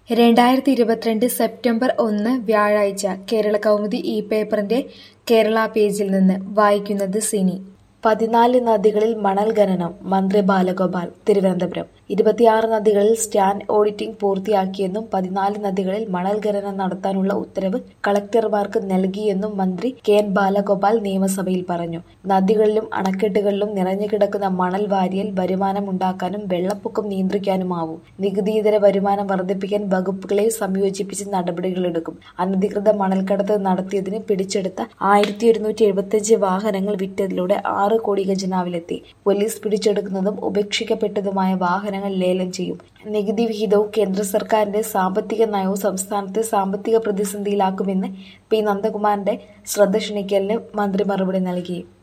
രണ്ടായിരത്തി ഇരുപത്തിരണ്ട് സെപ്റ്റംബർ ഒന്ന് വ്യാഴാഴ്ച കേരളകൗമുദി ഈ പേപ്പറിന്റെ കേരള പേജിൽ നിന്ന് വായിക്കുന്നത് സിനി പതിനാല് നദികളിൽ മണൽ ഖനനം മന്ത്രി ബാലഗോപാൽ തിരുവനന്തപുരം ഇരുപത്തിയാറ് നദികളിൽ സ്റ്റാൻഡ് ഓഡിറ്റിംഗ് പൂർത്തിയാക്കിയെന്നും പതിനാല് നദികളിൽ മണൽ ഖനനം നടത്താനുള്ള ഉത്തരവ് കളക്ടർമാർക്ക് നൽകിയെന്നും മന്ത്രി കെ എൻ ബാലഗോപാൽ നിയമസഭയിൽ പറഞ്ഞു നദികളിലും അണക്കെട്ടുകളിലും നിറഞ്ഞുകിടക്കുന്ന മണൽ വാരിയൽ വരുമാനമുണ്ടാക്കാനും വെള്ളപ്പൊക്കം നിയന്ത്രിക്കാനുമാവും നികുതിയിതര വരുമാനം വർദ്ധിപ്പിക്കാൻ വകുപ്പുകളെ സംയോജിപ്പിച്ച് നടപടികളെടുക്കും അനധികൃത മണൽക്കടത്ത് നടത്തിയതിന് പിടിച്ചെടുത്ത ആയിരത്തി ഒരുന്നൂറ്റി എഴുപത്തിയഞ്ച് വാഹനങ്ങൾ വിറ്റതിലൂടെ ആറ് കോടി ഖജനാവിലെത്തി പോലീസ് പിടിച്ചെടുക്കുന്നതും ഉപേക്ഷിക്കപ്പെട്ടതുമായ വാഹനങ്ങൾ ലേലം ചെയ്യും നികുതി വിഹിതവും കേന്ദ്ര സർക്കാരിന്റെ സാമ്പത്തിക നയവും സംസ്ഥാനത്തെ സാമ്പത്തിക പ്രതിസന്ധിയിലാക്കുമെന്ന് പി നന്ദകുമാറിന്റെ ശ്രദ്ധ ക്ഷണിക്കലിന് മന്ത്രി മറുപടി നൽകി